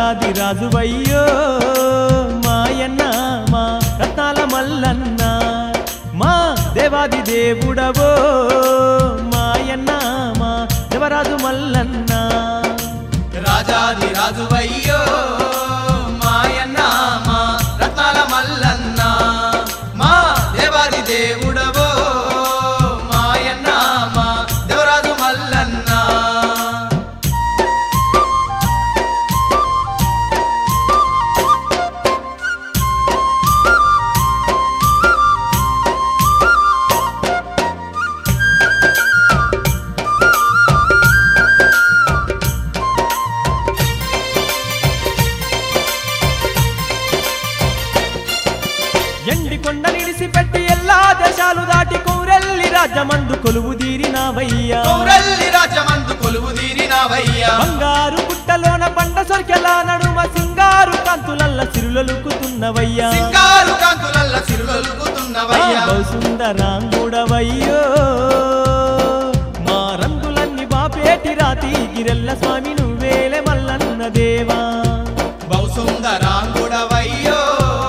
రాజాది రాజువయ్యో మాయన్న మా రత్నాల మల్లన్న మా దేవాది దేవుడవో మాయన్న మా దేవరాజు మల్లన్న రాజాది రాజువయ్యో మాయన్న మా రత్నాల మల్లన్న మా దేవాది దేవుడవో మాయన్న మా దేవరాజు మల్లన్న ఎండి కొండ నిడిసిపెట్టి ఎల్లా దేశాలు దాటి కౌరెల్లి రాజ్యమందు కొలువు తీరినావయ్యా కౌరల్లి రాజమందు కొలువు తీరినావయ్యా బంగారు పుట్టలోన పంట సొరికెల నడుమ సింగారు కాంతులల్ల సిరులొలుకుతున్నవయ్యా సింగారు కాంతులల్ల సిరులొలుకుతున్నవయ్యా బౌసుందరాంగుడవయ్యో మా రంగులన్నీ బాపేటి రాతి గిరెల్ల స్వామి నువ్వేలే మల్లన్న దేవా బహుసుందరాంగుడవయ్యో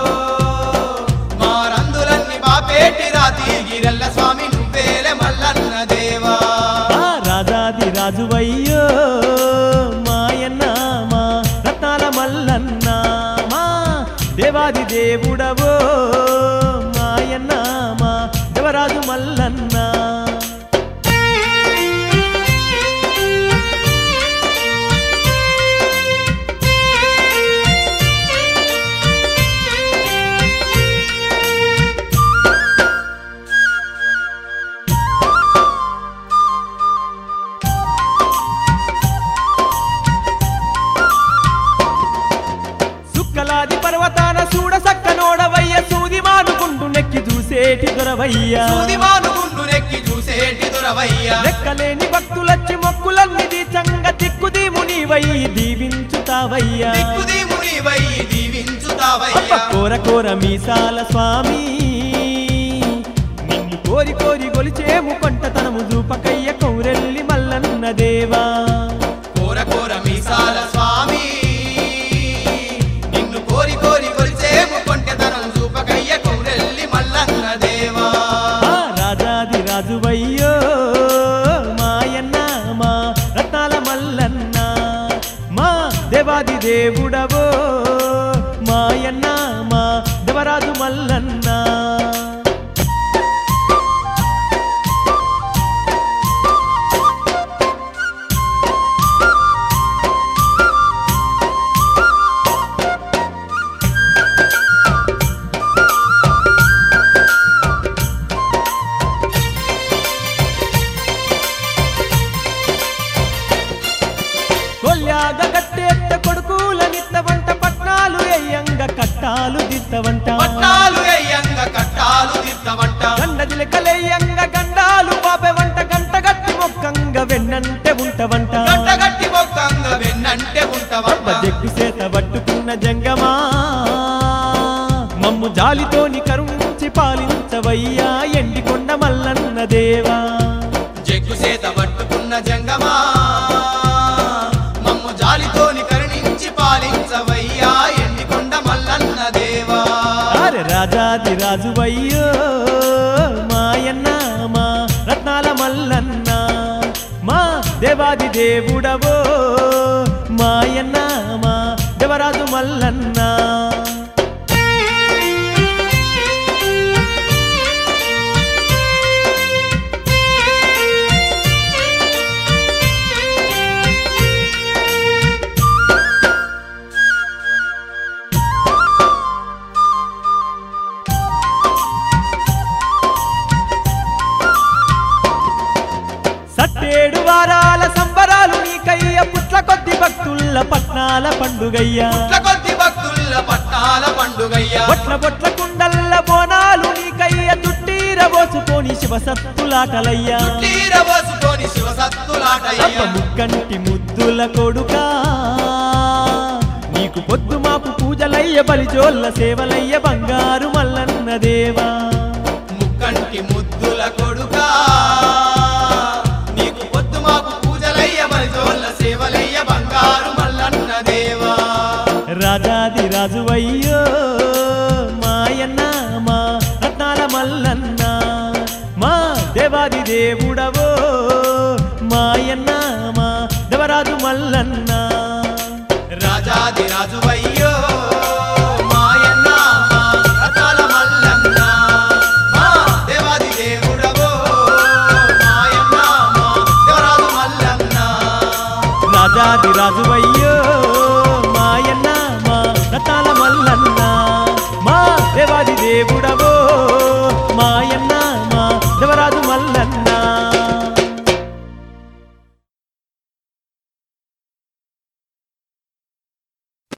మా రందులన్నీ బాపేటి రాతి గిరల్ల స్వామి నువ్వేలే మల్లన్న దేవా ఆ రాజాది రాజువయ్యో మాయన్న మా రత్నాల మల్లన్న మా దేవాది దేవుడవో మాయన్న మా దేవరాజు మల్లన్న సుక్కలాది పర్వతాన చూడ సక్కనోడవయ్య సూది మానుకుంటూ నెక్కి చూసేటి దొరవయ్యా సూది మానుకుండు నెక్కి చూసేటి దొరవయ్యా లెక్కలేని భక్తులచ్చి మొక్కులన్నీ దీచంగ తిక్కుది మునివై దీవించుతావయ్యా దిక్కుది మునివై దీవించుతావయ్యా కోర కోర మీసాల స్వామి నిన్ను కోరి కోరి గొలిచేము కొంటతనము చూపకయ్య కౌరెల్లి మల్లన్న దేవా కోర కోర మీసాల స్వామి నిన్ను కోరి కోరి కొలిచేము కొంటెతనం చూపకయ్య కౌరెల్లి మల్లన్న దేవా ఆ రాజాది రాజువయ్యో మాయన్న మా రత్నాల మల్లన్న మా దేవాది దేవుడవో మాయన్న మా దేవరాజు మల్లన్న కొల్యాగ గట్టెత్త కొడుకుల నిత్తవంట పట్నాలు ఎయ్యంగ కట్టాలు దిత్తవంట పట్టాలు అయ్యంగ కట్టాలు దిద్దవంట గండదిల కలయ్యంగ గండాలు పాపెవంట గంట గట్టి మొక్కంగ వెన్నంటే ఉంటవంట గట్టగట్టి మొక్కంగ వెన్నంటే అబ్బ ఉంటవంట జగ్గు చేత పట్టుకున్న జంగమా మమ్ము జాలితోని కరుణించి పాలించవయ్యా ఎండికొండ మల్లన్న దేవా జగ్గు చేత పట్టుకున్న జంగమా మమ్ము జాలితోని కరుణించి పాలించవయ్యా ఎండికొండ మల్లన్న దేవా అరే రాజాది రాజువయ్యో మాయన్న మా రత్నాల మల్లన్న మా దేవాది దేవుడవో మాయన్న మా దేవరాజు మల్లన్న సట్టేడు వారాల సంబరాలు నీకయ్య పుట్ల కొద్ది భక్తుల్ల పట్నాల పండుగయ్యా పుట్ల కొద్ది భక్తుల పట్టాల పండుగయ్యా బొట్ల బొట్ల కుండల్ల బోనాలు నీకయ్య తుట్టీర పోసుకొని శివసత్తులాటలయ్యా తీర పోసుకొని శివ అప్ప సత్తులాటయ్యా ముక్కంటి ముద్దుల కొడుకా నీకు పొద్దు మాపు పూజలయ్య బలిజోళ్ళ సేవలయ్య బంగారు మల్లన్న దేవా ముక్కంటి ముద్దుల కొడుకా నీకు పొద్దు మాకు పూజలయ్య మరి జోళ్ళ సేవలయ్య బంగారు మల్లన్న దేవా దేవాది దేవుడవో మాయన్న మా దేవరాజు మల్లన్న రాజాది రాజువయ్యో మాయన్న మా రథాల మల్లన్న మా దేవాది దేవుడవో మాయన్న మా దేవరాజు మల్లన్న రాజాది రాజువయ్యో